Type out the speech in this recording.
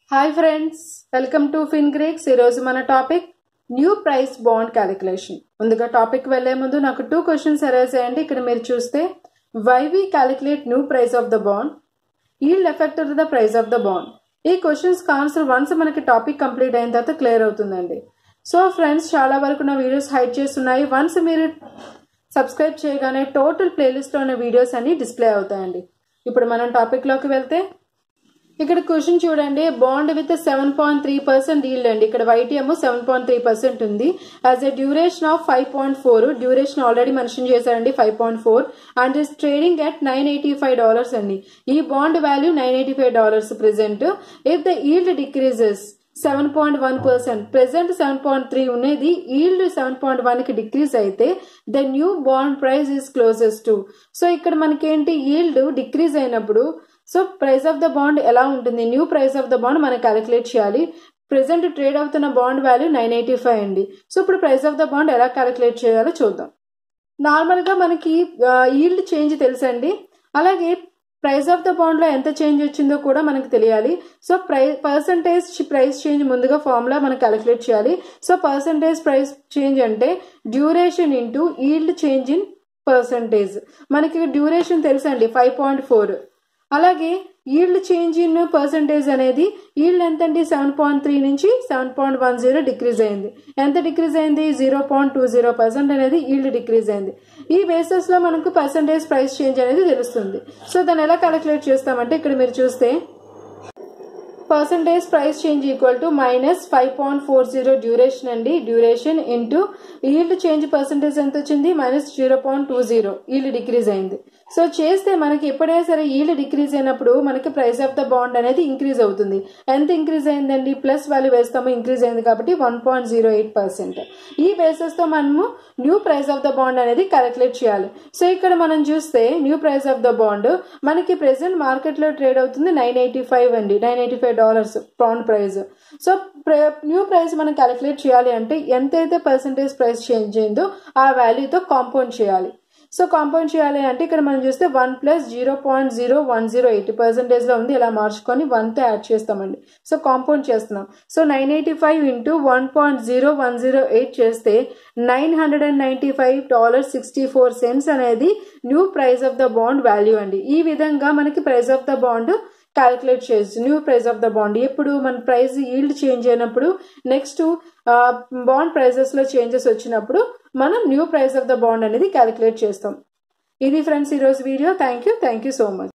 hi friends welcome to fin greeks ఈరోజు మన topic new price bond calculation ముందుగా topic వెళ్లే ముందు నాకు టూ క్వశ్చన్స్ అరైజ్ అయ్యండి ఇక్కడ మీరు చూస్తే why we calculate new price of the bond yield effect the price of the bond ఈ క్వశ్చన్స్ ఆన్సర్ వన్స్ మనకి టాపిక్ కంప్లీట్ అయిన తర్వాత క్లియర్ అవుతుందండి సో ఫ్రెండ్స్ చాలా వరకు నా వీడియోస్ హైడ్ చేస్తున్నాయి వన్స్ మీరు సబ్స్క్రైబ్ చేయగానే టోటల్ ప్లేలిస్ట్లో ఉన్న వీడియోస్ అన్ని డిస్ప్లే అవుతాయండి ఇప్పుడు మనం టాపిక్లోకి వెళ్తే ఇక్కడ క్వశ్చన్ చూడండి bond with seven point three percent yield అండి ఇక్కడ YTM seven point three percent ఉంది as a duration of five point four duration already mention చేశారండి five point four and is trading at nine eighty five dollars అండి ఈ bond value nine eighty five dollars present if the yield decreases seven point one percent present seven point three ఉన్నది yield seven point one కి decrease అయితే the new bond price is closes to so ఇక్కడ మనకేంటి yield decrease అయినప్పుడు so price of the bond ఎలా ఉంటుంది new price of the bond మనం calculate చేయాలి ప్రెసెంట్ ట్రేడ్ అవుతున్న bond value nine eighty five అండి సో ఇప్పుడు ప్రైస్ ఆఫ్ ద బాండ్ ఎలా క్యాలిక్యులేట్ చేయాలో చూద్దాం నార్మల్గా మనకి ఈల్డ్ చేంజ్ తెలుసండి అలాగే ప్రైస్ ఆఫ్ ద బాండ్ లో ఎంత చేంజ్ వచ్చిందో కూడా మనకు తెలియాలి సో ప్రై పర్సంటేజ్ ప్రైస్ చేంజ్ ముందుగా ఫార్ములా మనం క్యాలిక్యులేట్ చేయాలి సో పర్సంటేజ్ ప్రైస్ చేంజ్ అంటే duration into yield change in percentage మనకి డ్యూరేషన్ తెలుసండి ఫైవ్ పాయింట్ ఫోర్ అలాగే ఈల్డ్ చేంజ్ ఇన్ పర్సంటేజ్ అనేది ఈల్డ్ ఎంత అండి సెవెన్ పాయింట్ త్రీ నుంచి seven point one zero decrease అయింది ఎంత డిక్రీజ్ అయింది zero point two zero percent అనేది ఈల్డ్ డిక్రీజ్ అయింది ఈ బేసిస్ లో మనకు పర్సంటేజ్ ప్రైస్ చేంజ్ అనేది తెలుస్తుంది సో దాన్ని ఎలా క్యాలిక్యులేట్ చేస్తామంటే ఇక్కడ మీరు చూస్తే percentage price change equal to minus five point four zero duration అండి duration into yield change percentage ఎంత వచ్చింది minus zero point two zero yield decrease అయింది సో చేస్తే మనకి ఎప్పుడైనా సరే ఈల్డ్ డిక్రీజ్ అయినప్పుడు మనకి ప్రైస్ ఆఫ్ ద బాండ్ అనేది ఇంక్రీజ్ అవుతుంది ఎంత ఇంక్రీజ్ అయిందండి ప్లస్ వాల్యూ వేస్తాము ఇంక్రీజ్ అయింది కాబట్టి one point zero eight percent ఈ బేసిస్ తో మనము new price of the bond అనేది క్యాలిక్యులేట్ చేయాలి సో ఇక్కడ మనం చూస్తే new price of the bond మనకి ప్రెసెంట్ మార్కెట్ లో ట్రేడ్ అవుతుంది నైన్ ఎయిటీ ఫైవ్ అండి nine eighty five dollars bond price so new price మనం క్యాలిక్యులేట్ చేయాలి అంటే ఎంతైతే పర్సంటేజ్ ప్రైస్ చేంజ్ అయిందో ఆ వాల్యూతో కాంపౌండ్ చేయాలి సో కాంపౌండ్ చేయాలి అంటే ఇక్కడ మనం చూస్తే one plus zero point zero one zero eighty percentage లో ఉంది ఇలా మార్చుకొని వన్తో యాడ్ చేస్తామండి సో కాంపౌండ్ చేస్తున్నాం so nine eighty five into one point zero one zero eight చేస్తే nine hundred and ninety five dollar sixty four cents అనేది new price of the bond value అండి ఈ విధంగా మనకి price of the bond calculate చేయొచ్చు new price of the bond ఎప్పుడు మన price yield change అయినప్పుడు నెక్స్ట్ బాండ్ ప్రైజెస్ లో చేంజెస్ వచ్చినప్పుడు మనం new price of the bond అనేది క్యాలిక్యులేట్ చేస్తాం ఇది ఫ్రెండ్స్ ఈరోజు video thank you thank you so much